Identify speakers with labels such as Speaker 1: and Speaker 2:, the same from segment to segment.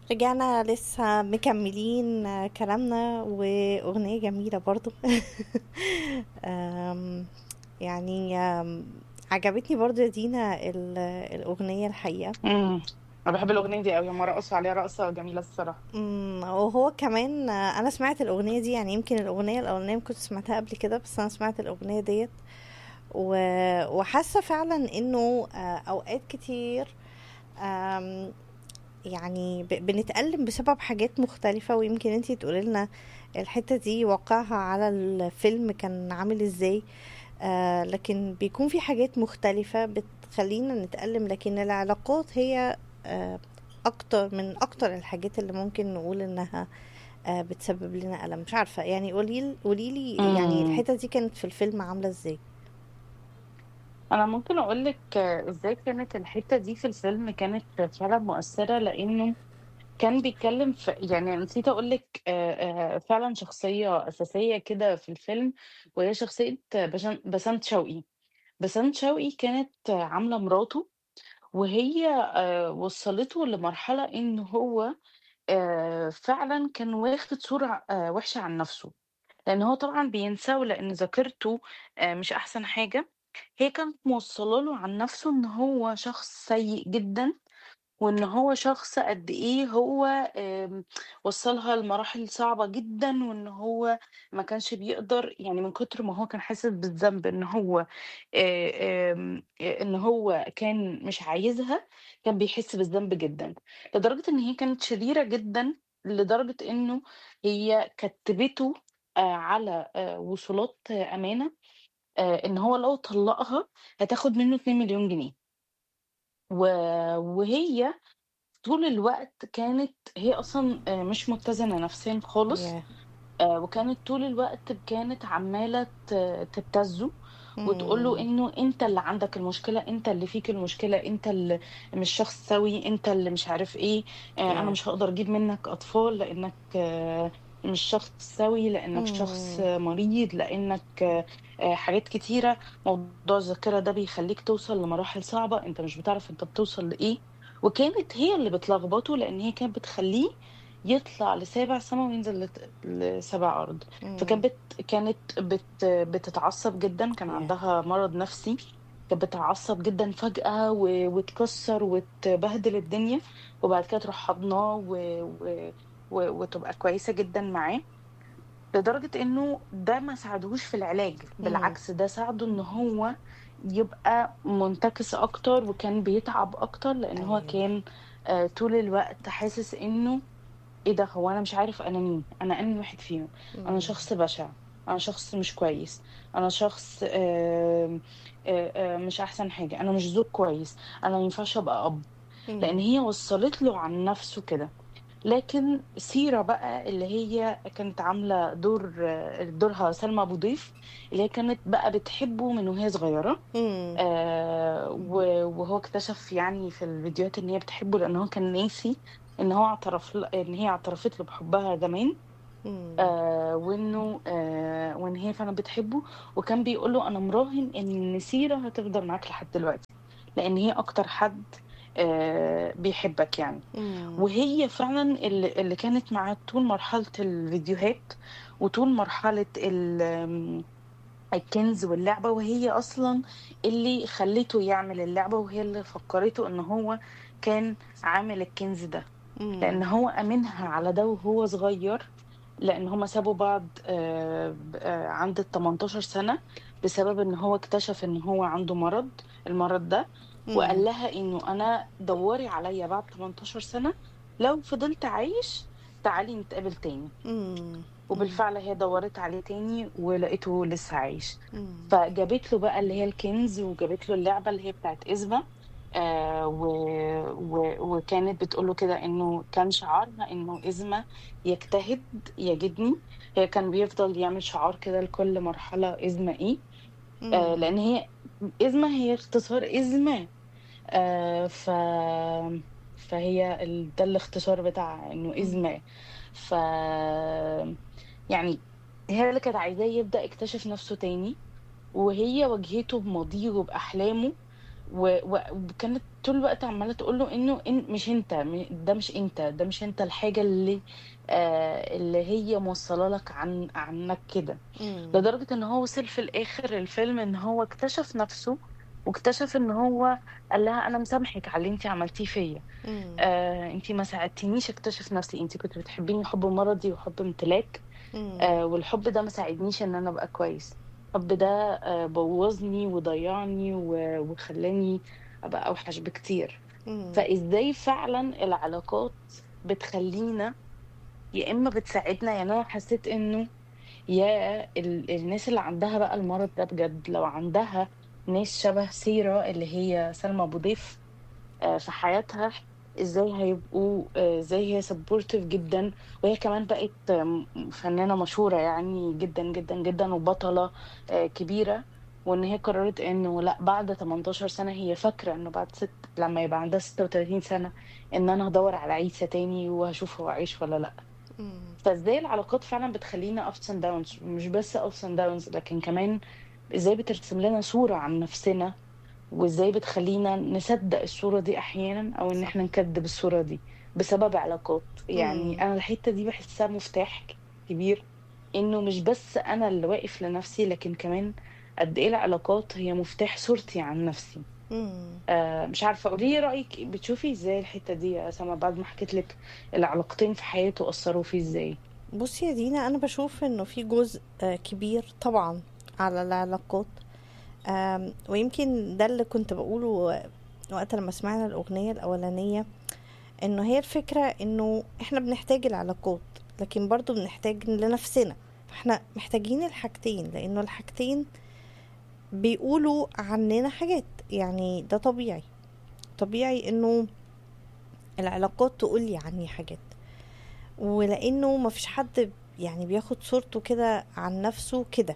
Speaker 1: رجعنا لسه مكملين آه، كلامنا وأغنية جميلة برضو آم، يعني آم، عجبتني برضو يا دينا ال- الأغنية الحقيقة
Speaker 2: امم انا بحب الاغنيه دي قوي هم رقصوا عليها رقصه جميله الصراحه
Speaker 1: أمم، وهو كمان آه، أنا سمعت الأغنية دي يعني يمكن الأغنية الأولانية ما كنت سمعتها قبل كده بس أنا سمعت الأغنية ديت و- وحاسة فعلا إنه آه، أوقات كتير آم، يعني ب- بنتألم بسبب حاجات مختلفة ويمكن انتي تقولي لنا الحتة دي واقعها على الفيلم كان عامل ازاي آه لكن بيكون في حاجات مختلفة بتخلينا نتألم لكن العلاقات هي آه أكتر من أكتر الحاجات اللي ممكن نقول إنها آه بتسبب لنا ألم مش عارفة يعني قولي قوليلي يعني
Speaker 2: امم
Speaker 1: الحتة دي كانت في الفيلم عاملة ازاي
Speaker 2: انا ممكن اقول لك ازاي كانت الحته دي في الفيلم كانت فعلا مؤثره لانه كان بيتكلم في يعني نسيت اقول لك فعلا شخصيه اساسيه كده في الفيلم وهي شخصيه بشن- بسنت شوقي بسنت شوقي كانت عامله مراته وهي آه، وصلته لمرحله ان هو آه، فعلا كان واخد صوره آه، وحشه عن نفسه لأن هو طبعًا بينسى ولإن ذاكرته آآ مش أحسن حاجة، هي كانت موصّلة له عن نَفْسه إن هو شخص سيء جدًا، وإن هو شخص قد إيه هو آمم وصّلها لمراحل صعبة جدًا، وإن هو ما كانش بيقدر يعني من كتر ما هو كان حاسس بالذنب إن هو آآ آمم آآ إن هو كان مش عايزها، كان بيحس بالذنب جدًا، لدرجة إن هي كانت شريرة جدًا، لدرجة إنه هي كتّبته آآ على آآ وصولات آه، أمانة آآ إن هو لو طلّقها هتاخد منّه 2.000.000 جنيه، و وهي طول الوقت كانت هي أصلًا آآ مش متّزنة نفسيًا خالص،
Speaker 1: ياه
Speaker 2: آآ وكانت طول الوقت كانت عمّالة ت تبتزّه وتقول له
Speaker 1: مم.
Speaker 2: إنه أنت اللي عندك المشكلة، أنت اللي فيك المشكلة، أنت اللي مش شخص سَوِي، أنت اللي مش عارف إيه، آآ أنا
Speaker 1: ياه
Speaker 2: مش هاقدر أجيب منّك أطفال لإنّك آه، مش شخص سَوِي، لإنّك شخص
Speaker 1: مم.
Speaker 2: آه، مريض، لإنّك آآ حاجات كتيرة، موضوع الذاكرة ده بيخلّيك توصل لمراحل صعبة، أنت مش بتعرف أنت بتوصل لإيه، وكانت هي اللي بتلخبطه لإن هي كانت بتخلّيه يطلع لسابع سما وينزل لت لسابع أرض.
Speaker 1: مم.
Speaker 2: فكانت بت كانت بت بتتعصب جدًا، كان
Speaker 1: ياه
Speaker 2: عندها مرض نفسي، كانت بتتعصب جدًا فجأة و وتكسّر وتبهدل الدنيا، وبعد كده تروح حاضناه و و و وتبقى كويسة جدًا معاه، لدرجة إنه ده ما ساعدهوش في العلاج،
Speaker 1: مم.
Speaker 2: بالعكس ده ساعده إن هو يبقى منتكس أكتر، وكان بيتعب أكتر، لإن هو
Speaker 1: أيوه
Speaker 2: كان آآ طول الوقت حاسس إنه إيه ده! هو أنا مش عارف أنا مين، أنا أنهي واحد فيهم، أنا
Speaker 1: مم.
Speaker 2: شخص بشع، أنا شخص مش كويس، أنا شخص آمم آآ آآ مش أحسن حاجة، أنا مش زوج كويس، أنا ما ينفعش أبقى أب، لإن
Speaker 1: مم.
Speaker 2: هي وصّلت له عن نَفْسه كده. لكن سيرة بقى اللي هي كانت عاملة دور آه، دورها سلمى أبو ضيف، اللي هي كانت بقى بتحبه من وهي صغيرة،
Speaker 1: مم.
Speaker 2: آآ و وهو اكتشف يعني في الفيديوهات إن هي بتحبه لإن هو كان ناسي إن هو اعترف ل إن هي اعترفت له بحبها زمان،
Speaker 1: مم.
Speaker 2: آآ وإنه آآ وإن هي فعلًا بتحبه، وكان بيقول له: "أنا مراهن إن سيرة هتفضل معاك لحد دلوقتي، لإن هي أكتر حد آآ بيحبك يعني."
Speaker 1: مم.
Speaker 2: وهي فعلًا اللي اللي كانت معاه طول مرحلة الفيديوهات، وطول مرحلة ال آمم الكنز واللعبة، وهي أصلًا اللي خلّته يعمل اللعبة، وهي اللي فكّرته إن هو كان عامل الكنز ده، لإن
Speaker 1: مم.
Speaker 2: هو آمنها على ده وهو صغير، لإن هُم سابوا بعض آآ ب آآ عند ال18 سَنة، بسبب إن هو اكتشف إن هو عنده مرض، المرض ده، وقال
Speaker 1: مم.
Speaker 2: لها إنه أنا دَوّري عليَّ بعد 18 سَنة، لو فضلت عايش تعالي نتقابل تاني.
Speaker 1: مم. مم.
Speaker 2: وبالفعل هي دَوّرت عليه تاني ولقيته لسه عايش،
Speaker 1: مم.
Speaker 2: فجابت له بقى اللي هي الكنز وجابت له اللعبة اللي هي بتاعة إزمة آآ و و وكانت بتقول له كده إنه كان شعارها إنه إزمة يجتهد يجدني، هي كان بيفضل يعمل شعار كده لكل مرحلة إزمة إيه، آآ
Speaker 1: مم.
Speaker 2: لإن هي إزمة هي اختصار إزمة آآ ف فهي ال ده الاختصار بتاعها إنه
Speaker 1: مم.
Speaker 2: إزمة ف يعني هي اللي كانت عايزاه يبدأ يكتشف نَفْسه تاني، وهي واجهته بماضيه وبأحلامه، و- و- وكانت طول الوقت عمالة تقول له انه إن مش انت م- ده مش انت ده مش انت الحاجة اللي آه اللي هي موصلة لك عن عنك كده
Speaker 1: مم.
Speaker 2: لدرجة ان هو وصل في الاخر الفيلم ان هو اكتشف نفسه واكتشف ان هو قال لها انا مسامحك على اللي انت عملتيه فيا
Speaker 1: مم.
Speaker 2: آه انت ما ساعدتنيش اكتشف نفسي انت كنت بتحبيني حب مرضي وحب امتلاك
Speaker 1: مم.
Speaker 2: آه والحب ده ما ساعدنيش ان انا ابقى كويس الحب ده آه بوظني وضيعني و- وخلاني ابقى اوحش بكتير
Speaker 1: مم.
Speaker 2: فازاي فعلا العلاقات بتخلينا يا اما بتساعدنا يعني انا حسيت انه يا ال- الناس اللي عندها بقى المرض ده بجد لو عندها ناس شبه سيرة اللي هي سلمى ابو ضيف آه، في حياتها ازاي هيبقوا آه، ازاي هي سبورتيف جدا وهي كمان بقت آم، فنانة مشهورة يعني جدا جدا جدا وبطلة آه، كبيرة وان هي قررت انه لا بعد 18 سنة هي فاكرة انه بعد ست لما يبقى عندها 36 سنة ان انا هدور على عيسى تاني وهشوف هو عايش ولا لا
Speaker 1: مم.
Speaker 2: فازاي العلاقات فعلا بتخلينا ups and downs مش بس ups and downs لكن كمان ازاي بترسم لنا صورة عن نفسنا وازاي بتخلينا نصدق الصورة دي احيانا او ان
Speaker 1: صح
Speaker 2: احنا نكذب الصورة دي بسبب علاقات يعني
Speaker 1: مم.
Speaker 2: انا الحتة دي بحسها مفتاح كبير انه مش بس انا اللي واقف لنفسي لكن كمان قد ايه العلاقات هي مفتاح صورتي عن نفسي
Speaker 1: مم.
Speaker 2: آه مش عارفة قولي لي رأيك بتشوفي ازاي الحتة دي يا سما بعد ما حكيت لك العلاقتين في حياته أثروا فيه ازاي
Speaker 1: بصي يا دينا انا بشوف انه في جزء آه، كبير طبعا على العلاقات آم، ويمكن ده اللي كنت بقوله وقت لما سمعنا الاغنيه الاولانيه انه هي الفكره انه احنا بنحتاج العلاقات لكن برضو بنحتاج لنفسنا فاحنا محتاجين الحاجتين لانه الحاجتين بيقولوا عننا حاجات يعني ده طبيعي طبيعي انه العلاقات تقولي عني حاجات ولانه مفيش حد يعني بياخد صورته كده عن نفسه كده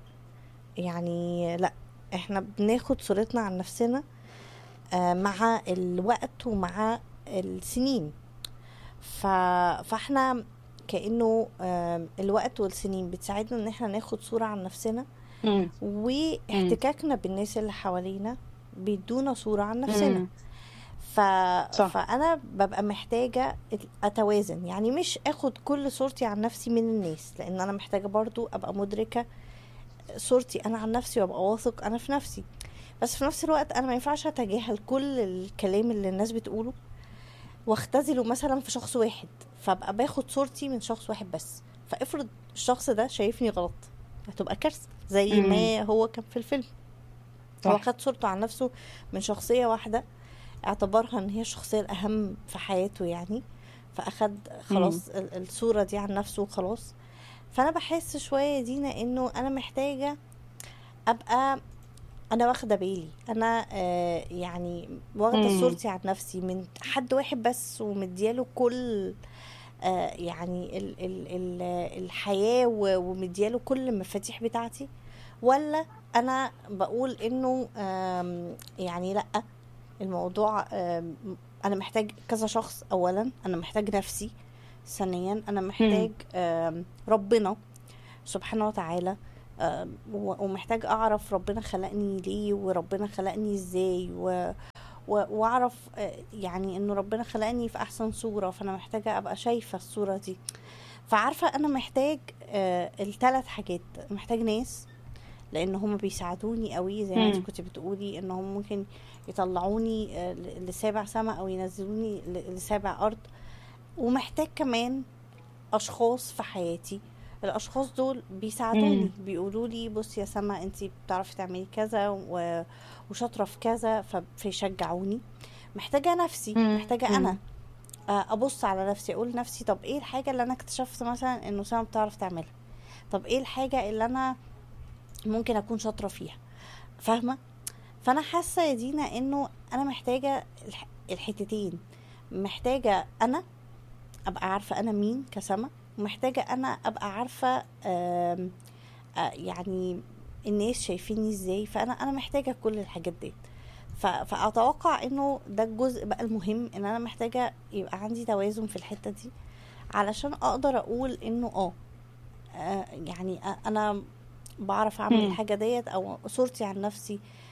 Speaker 1: يعني لا احنا بناخد صورتنا عن نفسنا آه، مع الوقت ومع السنين ف... فاحنا كأنه آم، الوقت والسنين بتساعدنا ان احنا ناخد صورة عن نفسنا
Speaker 2: مم.
Speaker 1: واحتكاكنا بالناس اللي حوالينا بيدونا صورة عن نفسنا
Speaker 2: مم.
Speaker 1: ف...
Speaker 2: صح
Speaker 1: فانا ببقى محتاجه اتوازن يعني مش اخد كل صورتي عن نفسي من الناس لان انا محتاجه برضو ابقى مدركه صورتي انا عن نفسي وابقى واثق انا في نفسي بس في نفس الوقت انا ما ينفعش اتجاهل كل الكلام اللي الناس بتقوله واختزله مثلا في شخص واحد فابقى باخد صورتي من شخص واحد بس فافرض الشخص ده شايفني غلط هتبقى كارثه زي
Speaker 2: مم.
Speaker 1: ما هو كان في الفيلم هو
Speaker 2: صح
Speaker 1: خد صورته عن نفسه من شخصيه واحده اعتبرها ان هي الشخصيه الاهم في حياته يعني فاخد
Speaker 2: مم.
Speaker 1: خلاص ال- الصوره دي عن نفسه وخلاص فانا بحس شويه يا دينا انه انا محتاجه ابقى انا واخده بالي انا آه يعني واخده
Speaker 2: مم.
Speaker 1: صورتي عن نفسي من حد واحد بس ومدياله كل آه يعني ال ال ال الحياه و- ومدياله كل المفاتيح بتاعتي ولا انا بقول انه آم، يعني لا الموضوع آم، انا محتاج كذا شخص اولا انا محتاج نفسي ثانيا انا
Speaker 2: مم.
Speaker 1: محتاج آم، ربنا سبحانه وتعالى آم، و- ومحتاج اعرف ربنا خلقني ليه وربنا خلقني ازاي و و- واعرف آه، يعني انه ربنا خلقني في احسن صورة فانا محتاجة ابقى شايفة الصورة دي فعارفة انا محتاج آه، الثلاث حاجات محتاج ناس لان هم بيساعدوني قوي زي ما انت
Speaker 2: مم.
Speaker 1: كنت بتقولي ان هم ممكن يطلعوني آه، ل- لسابع سما او ينزلوني ل- لسابع ارض ومحتاج كمان اشخاص في حياتي الاشخاص دول بيساعدوني
Speaker 2: مم.
Speaker 1: بيقولوا لي بصي يا سما انت بتعرفي تعملي كذا و- وشاطره في كذا ف- فيشجعوني محتاجه نفسي
Speaker 2: مم.
Speaker 1: محتاجه انا
Speaker 2: مم.
Speaker 1: آه، ابص على نفسي اقول لنفسي طب ايه الحاجه اللي انا اكتشفت مثلا انه سما بتعرف تعملها طب ايه الحاجه اللي انا ممكن اكون شاطره فيها فاهمه فانا حاسه يا دينا انه انا محتاجه الح- الحتتين محتاجه انا ابقى عارفه انا مين كسما ومحتاجه انا ابقى عارفه آم، آه، يعني الناس شايفيني ازاي فانا انا محتاجه كل الحاجات دي ف- فاتوقع انه ده الجزء بقى المهم ان انا محتاجه يبقى عندي توازن في الحته دي علشان اقدر اقول انه اه آه، يعني أ- انا بعرف اعمل
Speaker 2: مم.
Speaker 1: الحاجه ديت او صورتي عن نفسي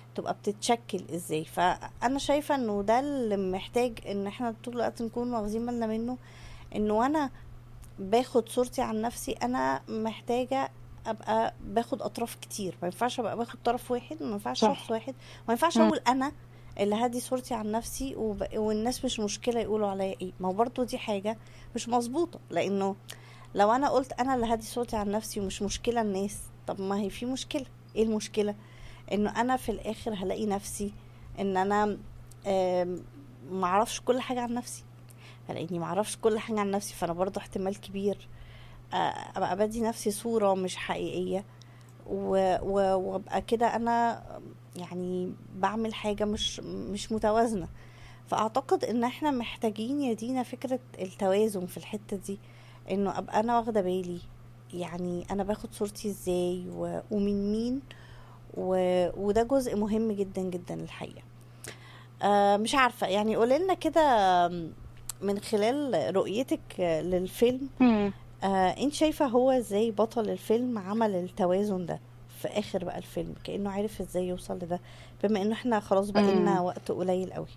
Speaker 1: تبقى بتتشكل ازاي فانا شايفه انه ده اللي محتاج ان احنا طول الوقت نكون واخدين بالنا منه انه انا باخد صورتي عن نفسي انا محتاجه ابقى باخد اطراف كتير ما ينفعش ابقى باخد طرف واحد ما ينفعش
Speaker 2: صح
Speaker 1: شخص واحد ما ينفعش
Speaker 2: مم.
Speaker 1: اقول انا اللي هدي صورتي عن نفسي وب... والناس مش مشكله يقولوا عليا ايه ما هو برضه دي حاجه مش مظبوطه لانه لو انا قلت انا اللي هدي صورتي عن نفسي ومش مشكله الناس طب ما هي في مشكله ايه المشكله انه انا في الاخر هلاقي نفسي ان انا آم، معرفش كل حاجه عن نفسي لاني معرفش كل حاجه عن نفسي فانا برضه احتمال كبير آه، ابقى بدي نفسي صوره مش حقيقيه و- و- وابقى كده انا يعني بعمل حاجه مش مش متوازنه فاعتقد ان احنا محتاجين يا دينا فكره التوازن في الحته دي انه ابقى انا واخده بالي يعني انا باخد صورتي ازاي و- ومن مين و... وده جزء مهم جدا جدا الحقيقه آه مش عارفه يعني قولي لنا كده آم، من خلال رؤيتك آه، للفيلم
Speaker 2: مم.
Speaker 1: آه انت شايفه هو ازاي بطل الفيلم عمل التوازن ده في اخر بقى الفيلم كانه عارف ازاي يوصل لده بما انه احنا خلاص بقالنا
Speaker 2: مم.
Speaker 1: وقت قليل قوي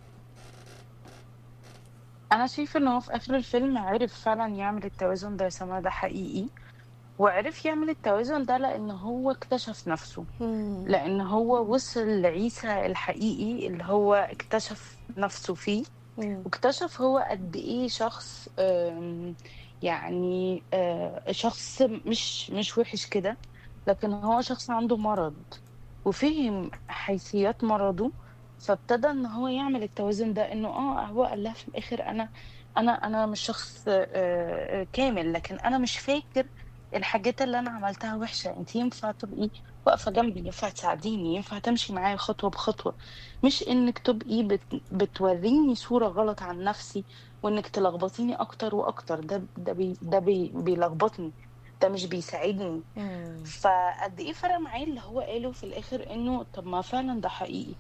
Speaker 2: انا شايفه ان هو في اخر الفيلم عرف فعلا يعمل التوازن ده يا سما ده حقيقي وعرف يعمل التوازن ده لان هو اكتشف نفسه
Speaker 1: مم.
Speaker 2: لان هو وصل لعيسى الحقيقي اللي هو اكتشف نفسه فيه
Speaker 1: مم.
Speaker 2: واكتشف هو قد ايه شخص آم، يعني آه، شخص مش مش وحش كده لكن هو شخص عنده مرض وفهم حيثيات مرضه فابتدى ان هو يعمل التوازن ده انه اه هو قال لها في الاخر انا انا انا مش شخص آه، آه، كامل لكن انا مش فاكر الحاجات اللي انا عملتها وحشة انت ينفع تبقي واقفة جنبي ينفع تساعديني ينفع تمشي معايا خطوة بخطوة مش انك تبقي بت... بتوريني صورة غلط عن نفسي وانك تلخبطيني اكتر واكتر ده ده بي... ده بي... بيلخبطني ده مش بيساعدني
Speaker 1: مم.
Speaker 2: فقد ايه فرق معايا اللي هو قاله في الاخر انه طب ما فعلا ده حقيقي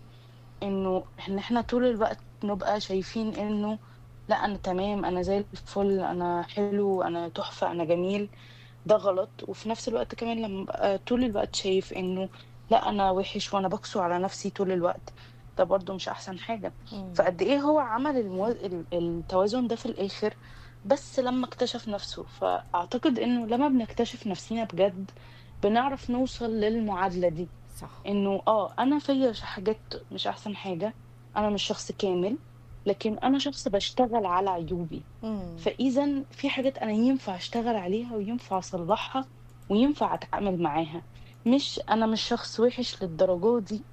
Speaker 2: انه ان احنا طول الوقت نبقى شايفين انه لا انا تمام انا زي الفل انا حلو انا تحفة انا جميل ده غلط وفي نفس الوقت كمان لما ابقى طول الوقت شايف انه لا انا وحش وانا بكسو على نفسي طول الوقت ده برضو مش احسن حاجة
Speaker 1: مم.
Speaker 2: فقد ايه هو عمل المو... ال- التوازن ده في الاخر بس لما اكتشف نفسه فاعتقد انه لما بنكتشف نفسنا بجد بنعرف نوصل للمعادلة دي
Speaker 1: صح
Speaker 2: انه اه انا فيا حاجات مش احسن حاجة انا مش شخص كامل لكن انا شخص بشتغل على عيوبي
Speaker 1: مم.
Speaker 2: فاذا في حاجات انا ينفع اشتغل عليها وينفع اصلحها وينفع اتعامل معاها مش انا مش شخص وحش للدرجة دي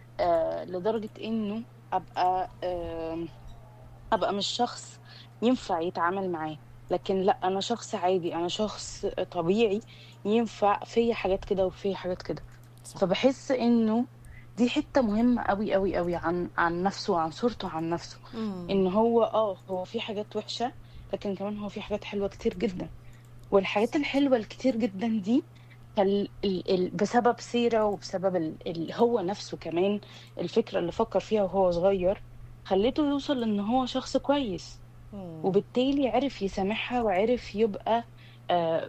Speaker 2: آه لدرجة انه ابقى آه ابقى مش شخص ينفع يتعامل معاه لكن لا انا شخص عادي انا شخص طبيعي ينفع فيا حاجات كده وفيا حاجات كده
Speaker 1: صح
Speaker 2: فبحس انه دي حتة مهمة قوي قوي قوي عن عن نفسه وعن صورته عن نفسه
Speaker 1: مم.
Speaker 2: ان هو اه هو في حاجات وحشة لكن كمان هو في حاجات حلوة كتير جدا والحاجات الحلوة الكتير جدا دي ال ال ال بسبب سيرة وبسبب ال ال هو نفسه كمان الفكرة اللي فكر فيها وهو صغير خليته يوصل ان هو شخص كويس
Speaker 1: مم.
Speaker 2: وبالتالي عرف يسامحها وعرف يبقى آه،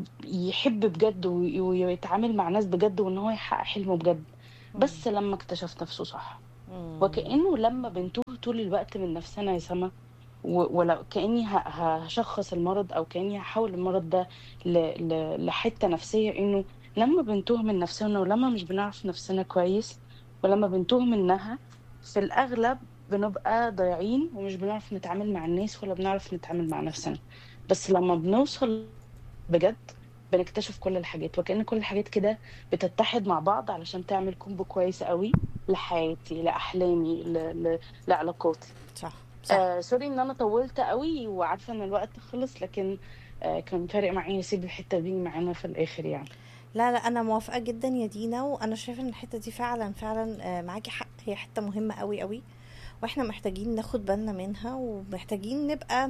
Speaker 2: يحب بجد وي- ويتعامل مع ناس بجد وان هو يحقق حلمه بجد بس لما اكتشف نفسه صح
Speaker 1: مم.
Speaker 2: وكأنه لما بنتوه طول الوقت من نفسنا يا سما و- ولو كأني ه- هشخص المرض او كأني هحول المرض ده ل- ل- لحتة نفسية انه لما بنتوه من نفسنا ولما مش بنعرف نفسنا كويس ولما بنتوه منها في الأغلب بنبقى ضايعين ومش بنعرف نتعامل مع الناس ولا بنعرف نتعامل مع نفسنا بس لما بنوصل بجد بنكتشف كل الحاجات وكأن كل الحاجات كده بتتحد مع بعض علشان تعمل كومبو كويس قوي لحياتي لأحلامي ل... ل... لعلاقاتي
Speaker 1: صح صح
Speaker 2: آه سوري ان انا طولت قوي وعارفه ان الوقت خلص لكن آه كان فارق معايا اسيب الحته دي معانا في الاخر يعني
Speaker 1: لا لا انا موافقه جدا يا دينا وانا شايفه ان الحته دي فعلا فعلا آه، معاكي حق هي حته مهمه قوي قوي واحنا محتاجين ناخد بالنا منها ومحتاجين نبقى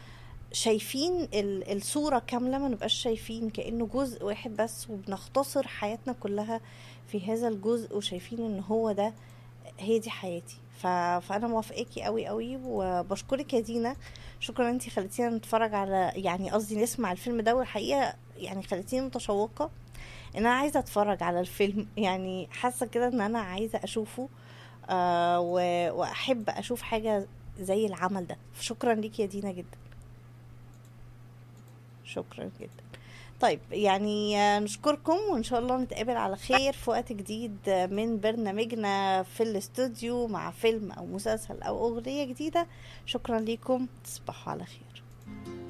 Speaker 1: شايفين ال- الصوره كامله ما نبقاش شايفين كانه جزء واحد بس وبنختصر حياتنا كلها في هذا الجزء وشايفين ان هو ده هي دي حياتي ف... فانا موافقاكي قوي قوي وبشكرك يا دينا شكرا انتي خليتينا نتفرج على يعني قصدي نسمع الفيلم ده والحقيقه يعني خليتيني متشوقه ان انا عايزه اتفرج على الفيلم يعني حاسه كده ان انا عايزه اشوفه آه و- واحب اشوف حاجه زي العمل ده شكرا ليك يا دينا جدا شكرا جدا طيب يعني آه، نشكركم وان شاء الله نتقابل على خير في وقت جديد آه، من برنامجنا في الاستوديو مع فيلم او مسلسل او اغنيه جديده شكرا ليكم تصبحوا على خير